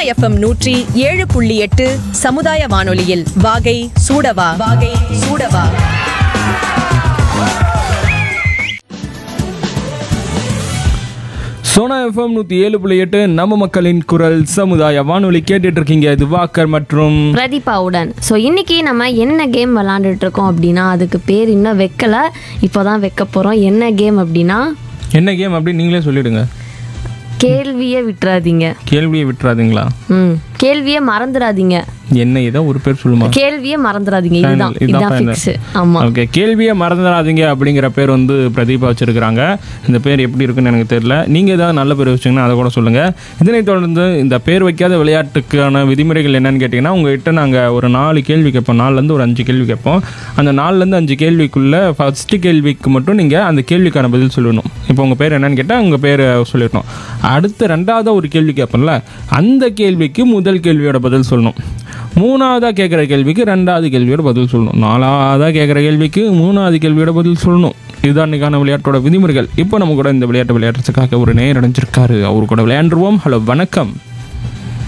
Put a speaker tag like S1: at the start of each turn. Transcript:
S1: FM நூற்றி ஏழு புள்ளி எட்டு சமுதாய வானொலியில் வாகை சூடவா வாகை சூடவா
S2: சோனா எஃப்எம் நூற்றி ஏழு புள்ளி எட்டு நம்ம மக்களின் குரல் சமுதாய வானொலி கேட்டுட்டு இருக்கீங்க இது வாக்கர் மற்றும்
S3: பிரதீபாவுடன் ஸோ இன்னைக்கு நம்ம என்ன கேம் விளாண்டுட்டு இருக்கோம் அப்படின்னா அதுக்கு பேர் இன்னும் வைக்கல இப்போ தான் வைக்க போகிறோம் என்ன கேம் அப்படின்னா
S2: என்ன கேம் அப்படின்னு நீங்களே சொல்லிடுங்க
S3: கேள்வியை விட்டுறாதீங்க
S2: கேள்வியை விட்டுறாதீங்களா
S3: ம் கேள்வியை மறந்துடாதீங்க
S2: என்ன ஏதோ ஒரு பேர் சொல்லுமா
S3: கேள்வியை மறந்துடாதீங்க இதுதான்
S2: Final, இதுதான்
S3: இதுதான்
S2: final.
S3: ஃபிக்ஸ் ஆமாம்
S2: ஓகே கேள்வியை மறந்துடாதீங்க அப்படிங்கிற பேர் வந்து பிரதீபா வச்சிருக்கிறாங்க இந்த பேர் எப்படி இருக்குன்னு எனக்கு தெரியல நீங்கள் ஏதாவது நல்ல பேர் வச்சிங்கன்னா அதை கூட சொல்லுங்கள் இதனைத் தொடர்ந்து இந்த பேர் வைக்காத விளையாட்டுக்கான விதிமுறைகள் என்னன்னு கேட்டிங்கன்னா உங்ககிட்ட நாங்கள் ஒரு நாலு கேள்வி கேட்போம் நாலுலேருந்து ஒரு அஞ்சு கேள்வி கேட்போம் அந்த நாலுலேருந்து அஞ்சு கேள்விக்குள்ளே ஃபஸ்ட்டு கேள்விக்கு மட்டும் நீங்கள் அந்த கேள்விக்கான பதில் சொல்லணும் இப்போ உங்கள் பேர் என்னன்னு கேட்டால் உங்கள் பேரை சொல்லிடணும் அடுத்து ரெண்டாவதாக ஒரு கேள்வி கேட்போம்ல அந்த கேள்விக்கு முதல் கேள்வியோட பதில் சொல்லணும் மூணாவதாக கேட்குற கேள்விக்கு ரெண்டாவது கேள்வியோட பதில் சொல்லணும் நாலாவதாக கேட்குற கேள்விக்கு மூணாவது கேள்வியோட பதில் சொல்லணும் இதுதான் இன்னைக்கான விளையாட்டோட விதிமுறைகள் இப்போ நம்ம கூட இந்த விளையாட்டு விளையாடுறதுக்காக ஒரு நேர் அடைஞ்சிருக்காரு அவர் கூட விளையாண்டுருவோம் ஹலோ வணக்கம்